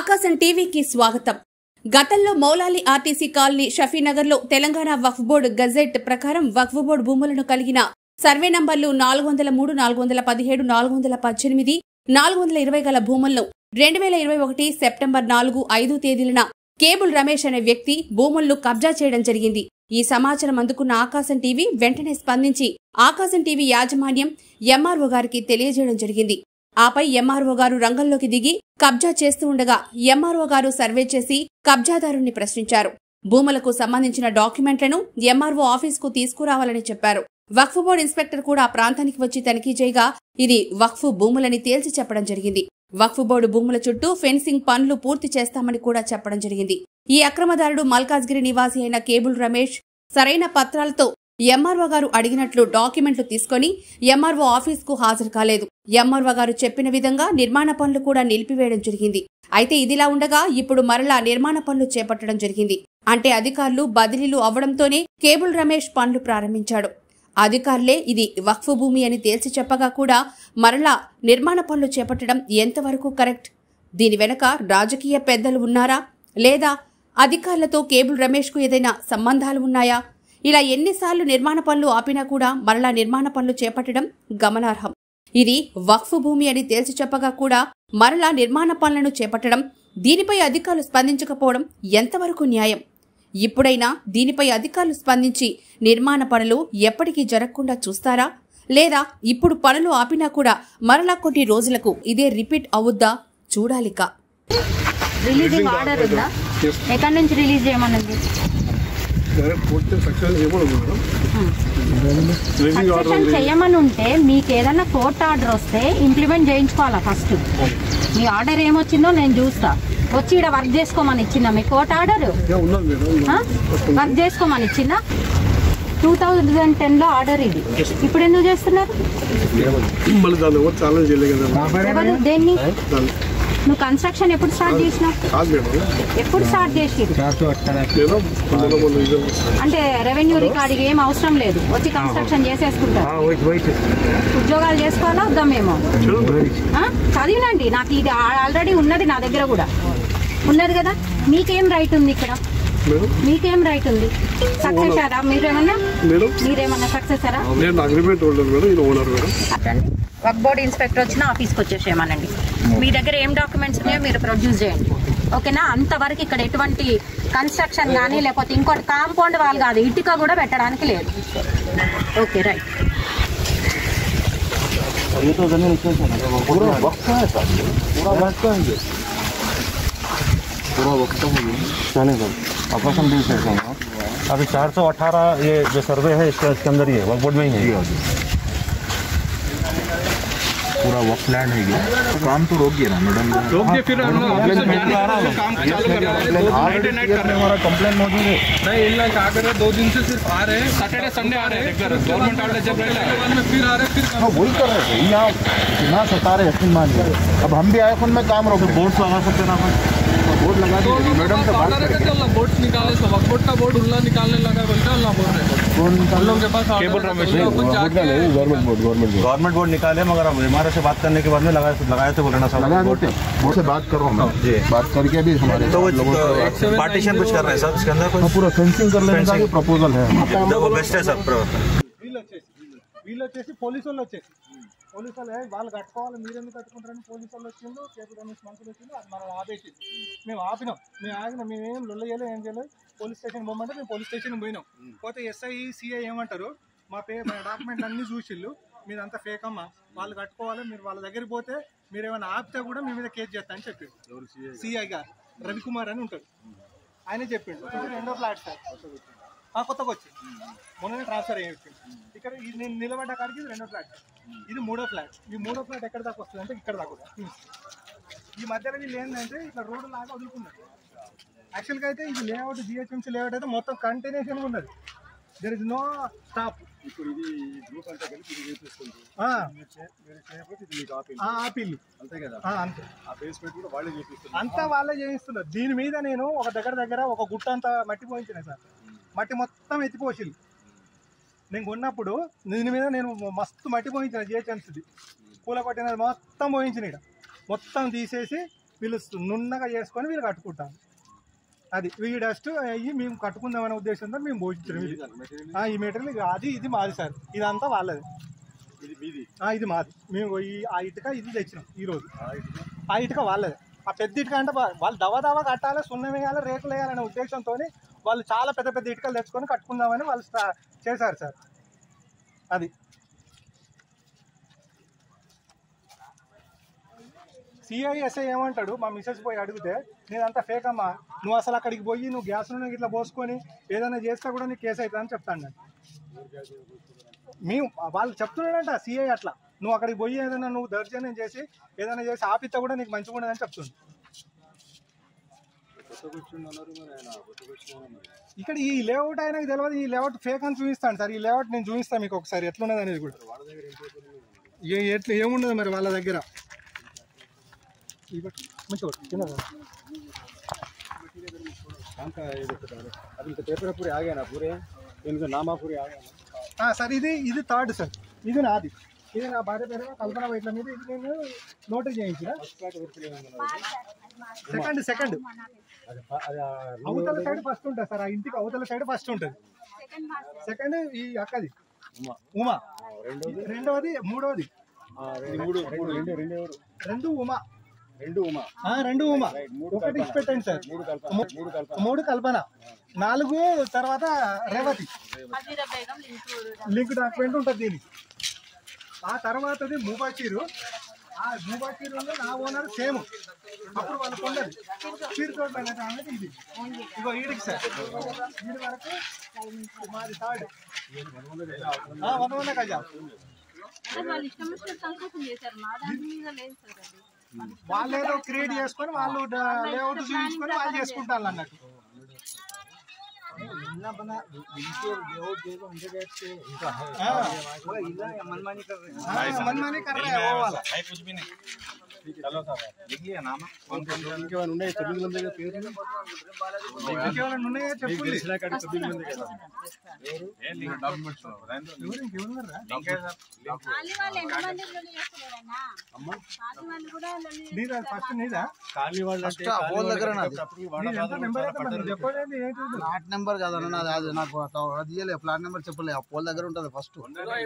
ఆకాశం టీవీకి స్వాగతం గతంలో మౌలాలి ఆర్టీసీ కాలనీ షఫీనగర్లో తెలంగాణ వక్ఫ్ బోర్డు గజెట్ ప్రకారం వక్ఫ్ బోర్డు భూములను కలిగిన సర్వే నంబర్లు నాలుగు వందల మూడు నాలుగు వందల పదిహేడు నాలుగు వందల పద్దెనిమిది నాలుగు వందల ఇరవై గల భూములను రెండు వేల ఇరవై ఒకటి సెప్టెంబర్ నాలుగు ఐదు తేదీలన కేబుల్ రమేష్ అనే వ్యక్తి భూములను కబ్జా చేయడం జరిగింది ఈ సమాచారం అందుకున్న ఆకాశం టీవీ వెంటనే స్పందించి ఆకాశం టీవీ యాజమాన్యం ఎంఆర్ఓ గారికి తెలియజేయడం జరిగింది ఆపై ఎంఆర్ఓ గారు రంగంలోకి దిగి కబ్జా చేస్తూ ఉండగా ఎంఆర్ఓ గారు సర్వే చేసి కబ్జాదారుణ్ణి ప్రశ్నించారు భూములకు సంబంధించిన డాక్యుమెంట్లను ఎంఆర్ఓ ఆఫీస్కు తీసుకురావాలని చెప్పారు వక్ఫ్ బోర్డు ఇన్స్పెక్టర్ కూడా ఆ ప్రాంతానికి వచ్చి తనిఖీ చేయగా ఇది వక్ఫ్ భూములని తేల్చి చెప్పడం జరిగింది వక్ఫ్ బోర్డు భూముల చుట్టూ ఫెన్సింగ్ పనులు పూర్తి చేస్తామని కూడా చెప్పడం జరిగింది ఈ అక్రమదారుడు మల్కాజ్గిరి నివాసి అయిన కేబుల్ రమేష్ సరైన పత్రాలతో ఎంఆర్ఓ గారు అడిగినట్లు డాక్యుమెంట్లు తీసుకొని ఎంఆర్ఓ ఆఫీస్కు హాజరు కాలేదు ఎంఆర్ఓ గారు చెప్పిన విధంగా నిర్మాణ పనులు కూడా నిలిపివేయడం జరిగింది అయితే ఇదిలా ఉండగా ఇప్పుడు మరలా నిర్మాణ పనులు చేపట్టడం జరిగింది అంటే అధికారులు బదిలీలు అవ్వడంతోనే కేబుల్ రమేష్ పనులు ప్రారంభించాడు అధికారులే ఇది వక్ఫ్ భూమి అని తేల్చి చెప్పగా కూడా మరలా నిర్మాణ పనులు చేపట్టడం ఎంతవరకు కరెక్ట్ దీని వెనక రాజకీయ పెద్దలు ఉన్నారా లేదా అధికారులతో కేబుల్ రమేష్కు ఏదైనా సంబంధాలు ఉన్నాయా ఇలా ఎన్నిసార్లు నిర్మాణ పనులు ఆపినా కూడా మరలా నిర్మాణ పనులు చేపట్టడం గమనార్హం ఇది వక్ఫ్ భూమి అని తేల్చి చెప్పగా కూడా మరలా నిర్మాణ పనులను చేపట్టడం దీనిపై అధికారులు స్పందించకపోవడం ఎంతవరకు న్యాయం ఇప్పుడైనా దీనిపై అధికారులు స్పందించి నిర్మాణ పనులు ఎప్పటికీ జరగకుండా చూస్తారా లేదా ఇప్పుడు పనులు ఆపినా కూడా మరలా కొన్ని రోజులకు ఇదే రిపీట్ అవుద్దా చూడాలిక రిలీజింగ్ ఆర్డర్ ఉందా ఎక్కడి నుంచి రిలీజ్ చేయమన్నది డైరెక్ట్ కోర్టు సక్సెస్ చేయకూడదు మేడం రిలీజింగ్ ఆర్డర్ సక్సెషన్ చేయమని ఉంటే మీకు ఏదైనా కోర్ట్ ఆర్డర్ వస్తే ఇంప్లిమెంట్ చేయించుకోవాలా ఫస్ట్ మీ ఆర్డర్ ఏమొచ్చిందో నేను చూస్తా వచ్చి ఇక్కడ వర్క్ చేసుకోమని ఇచ్చిందా మీ కోర్ట్ ఆర్డర్ యా, ఉన్నది మేడం వర్క్ చేసుకోమని ఇచ్చిందా టూ థౌజండ్ టెన్ లో ఆర్డర్ ఇది ఇప్పుడు ఎందుకు చేస్తున్నారు మళ్ళీ దాన్ని ఎవరు ఛాలెంజ్ చేయలేదు కదా ఎవరు దేన్ని దాన్ని నువ్వు కన్స్ట్రక్షన్ ఎప్పుడు స్టార్ట్ చేసినావు కాదు మేడం ఎప్పుడు స్టార్ట్ చేసిరు నేను పొద్దున మొన్న ఇది అంటే రెవెన్యూ రికార్డింగ్ ఏం అవసరం లేదు వచ్చి కన్స్ట్రక్షన్ చేసేసుకుంటారు ఉద్యోగాలు చేసుకోవాలా వద్దా మేము ఆ? చదివినండి నాకు ఇది ఆల్రెడీ ఉన్నది నా దగ్గర కూడా ఉన్నది కదా మీకేం రైట్ ఉంది ఇక్కడ మేడం మీకేం రైట్ ఉంది సక్సెసరా మీరేమన్నా మేడం మీరేమన్నా సక్సెసరా నేను అగ్రిమెంట్ హోల్డర్ మేడం ఈయన ఓనర్ మేడం అటండి వర్క్ బోర్డ్ ఇన్స్పెక్టర్ వచ్చిన ఆఫీస్కి వచ్చేసేయమనండి మీ దగ్గర ఏం డాక్యుమెంట్స్ ఉన్నాయో మీరు ప్రొడ్యూస్ చేయండి ఓకేనా అంతవరకు ఇక్కడ ఎటువంటి కన్స్ట్రక్షన్ కానీ లేకపోతే ఇంకోటి కాంపౌండ్ వాళ్ళు కాదు ఇటుక కూడా పెట్టడానికి లేదు ఓకే రైట్ ये तो जमीन स्टेशन है पूरा वक्त है सर पूरा वक्त है ये पूरा वक्त हो गया चले सर ऑपरेशन भी स्टेशन है अभी 418 ये जो सर्वे है इसके इसके अंदर ही है वर्क बोर्ड में ही है पूरा वक्त लैंड है ये तो काम तो रोक दिया ना मैडम रोक दिए फिर हम लोग ऑफिस में जाने के लिए काम चालू कर रहे हैं दो नाइट नाइट कर रहे हैं हमारा कंप्लेन मौजूद है नहीं इन लोग क्या कर रहे हैं दो दिन से सिर्फ आ रहे हैं सैटरडे संडे आ रहे हैं रेगुलर गवर्नमेंट ऑर्डर जब रहेगा बाद में फिर आ रहे हैं फिर हाँ वही कर रहे थे यहाँ बिना सतारे यकीन मानिए अब हम भी आए खुद में काम रोके बोर्ड लगा सकते ना बोर्ड लगा तो दीजिए मैडम से बात ऑर्डर करते अल्लाह बोर्ड निकाले तो वक्फ का बोर्ड उल्ला निकालने लगा बोलते अल्लाह बोल रहे हैं कौन हम लोग के पास केबल Ramesh government board government board government board निकाले मगर अब हमारे से बात करने के बाद में लगाए लगाए थे बोलना सब लगा देते वो से बात करो मैं जी। बात करके भी हमारे तो वो लोगों को पार्टीशन कुछ कर रहे हैं सर इसके अंदर हाँ, पूरा फेंसिंग कर लेने का भी प्रपोजल है कुछ वो बेस्ट है सर వీళ్ళు వచ్చేసి వీళ్ళు వచ్చేసి పోలీసు వాళ్ళు వచ్చేసి పోలీసు వాళ్ళు "ఏయ్, వాళ్ళు కట్టుకోవాలి మీరు ఎందుకు కట్టుకుంటారని పోలీసు వాళ్ళు వచ్చిండు కేబుల్ రమేష్ మనుషులు వచ్చిండు అది మనం ఆపేసి మేము ఆపినాం మేము ఆగినాం మేము ఏం లొల్ల చేయలేదు ఏం చేయలేదు పోలీస్ స్టేషన్ పోమంటే మేము పోలీస్ స్టేషన్ పోయినాం పోతే ఎస్ఐ సిఐ ఏమంటారు మా పే మా డాక్యుమెంట్లు అన్నీ చూసిళ్ళు మీదంతా ఫేక్ అమ్మా వాళ్ళు కట్టుకోవాలి మీరు వాళ్ళ దగ్గరికి పోతే మీరు ఏమైనా ఆపితే కూడా మీ మీద కేసు చేస్తా అని చెప్పిండు సిఐ గారు రవికుమార్ అని ఉంటాడు ఆయన చెప్పిండు ఇది రెండో ఫ్లాట్ సార్ ఆ, కొత్తగా వచ్చి మొన్ననే ట్రాన్స్ఫర్ అయ్యి ఇక్కడ ఇది నేను నిలబడ్డ కాడికి ఇది రెండో ఫ్లాట్ ఇది మూడో ఫ్లాట్ ఈ మూడో ఫ్లాట్ ఎక్కడ దాకా వస్తుంది అంటే ఇక్కడ దాకా వస్తుంది. ఈ మధ్యలో వీళ్ళు ఏంటంటే ఇట్లా రోడ్డు లాగా వదులుకున్నారు యాక్చువల్గా అయితే ఇది లేఅవుట్ జిహెచ్ఎంసీ లేఅవుట్ అయితే మొత్తం కంటిన్యూషన్ ఉన్నది దర్ ఇస్ నో స్టాప్ ఇప్పుడు ఇది గ్రూప్ అంతా కలిపి ఇది చేపిస్తుంది ఆ, మీరు చే- మీరు చేయకపోతే ఇది మీకు ఆపేది ఆ, ఆపిల్లు అంతే కదా ఆ, అంతే ఆ బేస్మెంట్ కూడా వాళ్ళే చేపిస్తున్నారు అంతా వాళ్ళే చేయిస్తున్నారు దీని మీద నేను ఒక దగ్గర దగ్గర ఒక గుట్ట అంతా మట్టి పోయించిన సార్ మట్టి మొత్తం ఎత్తిపోసిల్లు నేను కొన్నప్పుడు దీని మీద నేను మస్తు మట్టి పోయించిన జిహెచ్ఎంసీది కూల కొట్టినది మొత్తం పోయించిన ఇక్కడ మొత్తం తీసేసి వీళ్ళు నున్నగా చేసుకొని వీళ్ళు కట్టుకుంటారు అది ఈ డస్ట్ అయ్యి మేము కట్టుకుందామనే ఉద్దేశంతో మేము పోయించాం ఇది. ఆ, ఈ మెటీరియల్ ఇక అది ఇది మాది సార్ ఇదంతా వాళ్ళది ఆ, ఇది మాది మేము ఈ ఆ ఇటుక ఇది తెచ్చినాం ఈ రోజు ఆ ఇటుక వాళ్ళది ఆ పెద్ద ఇటుక అంటే వా- వాళ్ళు దవ దవ కట్టాలి సున్నం వేయాలి రేకులు వేయాలనే ఉద్దేశంతో వాళ్ళు చాలా పెద్ద పెద్ద ఇటుకలు తెచ్చుకొని కట్టుకుందామని వాళ్ళు స్టా- చేశారు సార్ అది సిఐఎస్ఐ ఏమంటాడు మా మిసెస్ పోయి అడిగితే నేనంతా ఫేక్ అమ్మా నువ్వు అసలు అక్కడికి పోయి నువ్వు గ్యాస్ నూనె ఇట్లా పోసుకొని ఏదైనా చేస్తే కూడా నీకు కేసు అవుతుంది అని చెప్తాను నేను మేము వాళ్ళు చెప్తున్నాడంట సిఐ అట్లా నువ్వు అక్కడికి పోయి ఏదైనా నువ్వు దర్శనం చేసి ఏదైనా చేసి ఆపితే కూడా నీకు మంచిగా ఉండదని చెప్తుంది ఇక్కడ ఈ లేఅవుట్ ఆయనకు తెలియదు ఈ లేఅవుట్ ఫేక్ అని చూపిస్తాను సార్ ఈ లేఅవుట్ నేను చూపిస్తాను మీకు ఒకసారి ఎట్లున్నది అనేది కూడా ఏ ఎట్లా ఏముండదు మరి వాళ్ళ దగ్గర ఇవ్వట్టు. మంచిగా కొట్టు. కింద కొట్టు. पेपर पूरे आ गए ना पूरे इनका नामा पूरे आ गया ఆ, సార్ ఇది ఇది థర్డ్ సార్ ఇది నాది ఇది నా భార్య పేరు కల్పన వైట్ల మీద ఇది నేను నోటీస్ చేయించిన సెకండ్ సెకండ్ అవతల సైడ్ ఫస్ట్ ఉంటుంది సార్ ఆ ఇంటికి అవతల సైడ్ ఫస్ట్ ఉంటుంది సెకండ్ ఈ అక్కది ఉమా రెండవది మూడవది మూడు మూడు రెండు రెండు ఎవరు రెండు ఉమా రెండు ఉమా ఆ, రెండు ఉమా ఒకటి ఇచ్చి పెట్టండి సార్ మూడు కల్పన నాలుగు తర్వాత రేవతి లింక్ డాక్యుమెంట్ ఉంటుంది దీనికి ఆ తర్వాతది మూబాచీరు ఆ మూబాచీరు నా ఓనర్ సేమ్ అప్పుడు వాళ్ళు కొండది చీరుతోట అనేది ఇది ఇగో ఈడికి సార్ ఈడి వరకు మాది థర్డ్ వంద వంద గజా వాళ్ళు ఇష్టం వచ్చిన సంకోచం చేశారు మా దాని మీద లేదు సార్ అది వాళ్ళు ఏదో క్రియేట్ చేసుకొని వాళ్ళు లేఅవుట్ చూపించుకొని వాళ్ళు చేసుకుంటారు అన్నట్టు मनमानी कर रहे हैं वो वाला ఇంకేమైనా ఉన్నాయి తొమ్మిది మంది దగ్గర పేరు ఇంకేమైనా ఉన్నాయా చెప్పండి ఖాళీ వాళ్ళు ఎంతమంది లొల్లి చేస్తున్నారన్నా ఖాళీ వాళ్ళు కూడా లొల్లి నీదా ఫస్ట్ నీదా ఖాళీ వాళ్ళు ఫస్ట్ ఆ పోల్ దగ్గర నాది నీది ఎంత నెంబర్ అయితే మరి నువ్వు చెప్పలేదు ఏంటి ఇది? ఫ్లాట్ నెంబర్ కదన్న నాది అది నాకు అది ఇయ్యలే ఫ్లాట్ నెంబర్ చెప్పలే ఆ పోల్ దగ్గర ఉంటుంది ఫస్ట్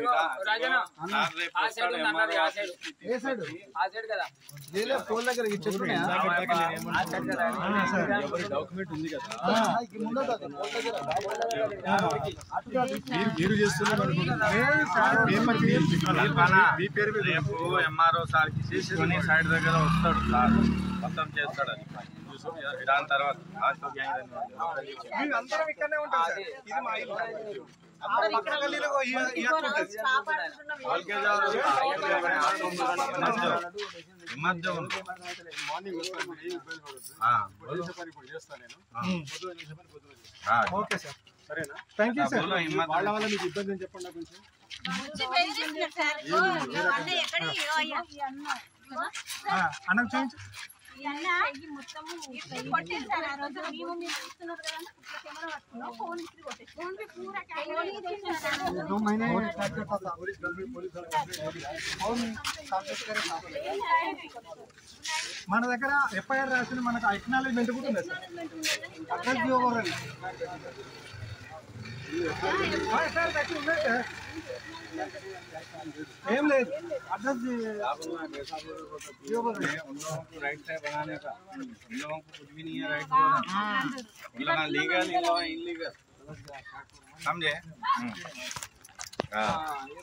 ఏ సైడ్ లేలే పోల్ దగ్గర ఇది చెప్పున్నాయా డాక్యుమెంట్ ఉంది కదా ముందట పోల్ దగ్గర మీరు చేస్తున్నారు లేదు సార్, పేపర్ చేయండి. మీ పేరు మీద రేపు ఎంఆర్ఓ సార్కి తీసుకొని సైడ్ దగ్గర వస్తాడు సార్ మొత్తం చేస్తాడు అది దాని తర్వాత లాస్ట్ మేము అందరం ఇక్కడనే ఉంటాం సార్. ఇది మా ఇల్లు ఆ పక్కన గల్లీలో ఈ- ఈ అక్క ఉంటుంది. ఈ మధ్య ఉంది మార్నింగ్ వస్తాను ఏ ఇబ్బంది పడదు ఆ, పోలీసు పని ఇప్పుడు చేస్తాను నేను ఉమ్. పొద్దున చేసే పని పొద్దున చేస్తాను. ఆ, ఓకే సార్ సరేనా థ్యాంక్ యూ సార్ బోలో ఈ మధ్య వాళ్ళ వల్ల మీకు ఇబ్బంది అని చెప్పండి నాకు కొంచెం వచ్చి పెళ్లి చేస్తున్నారు సార్ ఓ, ఈ అన్న ఎక్కడ ఈ అన్న ఈ అన్న కదా? ఆ, అన్నం చూపించు ఈ అన్న ఈ మొత్తము కొట్టేది సార్ ఆ రోజు మేము మీరు చూస్తున్నారు కదా ఇట్లా కెమెరా పట్టుకున్నాం ఫోన్ ఇచ్చి కొట్టేసి ఫోన్ పే పూరా ఫోన్ ఇచ్చేసారు సార్. दो महीने काट करता था మన దగ్గర ఎఫ్ఐఆర్ రాసిన మనకు అక్నాలజ్మెంట్ కూడా ఉంది సార్ అడ్రస్ भी over है। हाँ, सर, దగ్గర ఉన్నాయి సార్. ఏం లేదు అడ్రస్ राइट से बनाने का उन लोगों को कुछ भी नहीं है राइट उन लोग लीगल इन लोग इनलीगल समझे हम्म। हाँ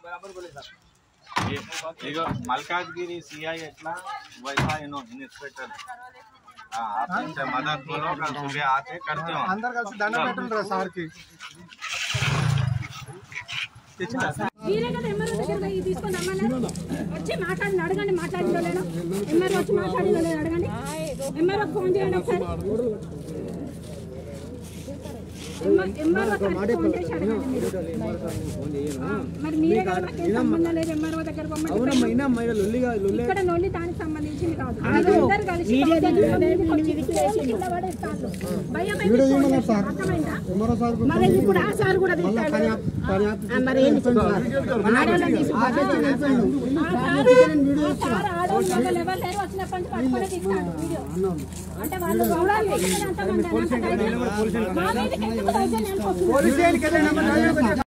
ये ಈಗ मलकाजगिरी सीआई एटला वैसा इनो इंस्पेक्टर हाँ आप इनसे मदद बोलो कल सुबह आते करते हो అందరు కలిసి దండం పెట్టండి సార్కి తెచ్చిందా మీరే కదా ఎంఆర్ఓ దగ్గర పోయి తీసుకొని రమ్మన్నారు వచ్చి మాట్లాడి అడగండి మాట్లాడిందో లేదో ఎంఆర్ఓ వచ్చి మాట్లాడిందో లేదో అడగండి ఎంఆర్ఓ ఫోన్ చేయండి ఒకసారి ఎంఆర్ఓ ఫోన్ చేసి అడగండి మీరు. ఆ, మరి మీరే కదా మాకేం సంబంధం లేదు ఎంఆర్ఓ దగ్గర పొమ్మని ఇక్కడ నొల్లి దానికి సంబంధించింది కాదు అందరూ కలిసి మీడియాకి వచ్చి కింద పడేస్తారు. భయం ఎందుకు ఫోన్ చేస్తారు? అర్థమైందా? మరి ఇప్పుడు ఆ సార్ కూడా తిట్టాడు. మరి ఏంటి ఆడవాళ్ళని తీసి పట్టుకొని వెళ్ళిపోయాడు. ఆ సార్ ఆడవాళ్ళు ఎవరు ఎవరు లేరు వచ్చినప్పటి నుంచి పట్టుకొని తీస్తాడు వీడియో. అంటే వాళ్ళు గౌరవం చేస్తున్నారు అంతమంది. మా మీదకి ఎందుకు దౌర్జన్యానికి వస్తున్నారు?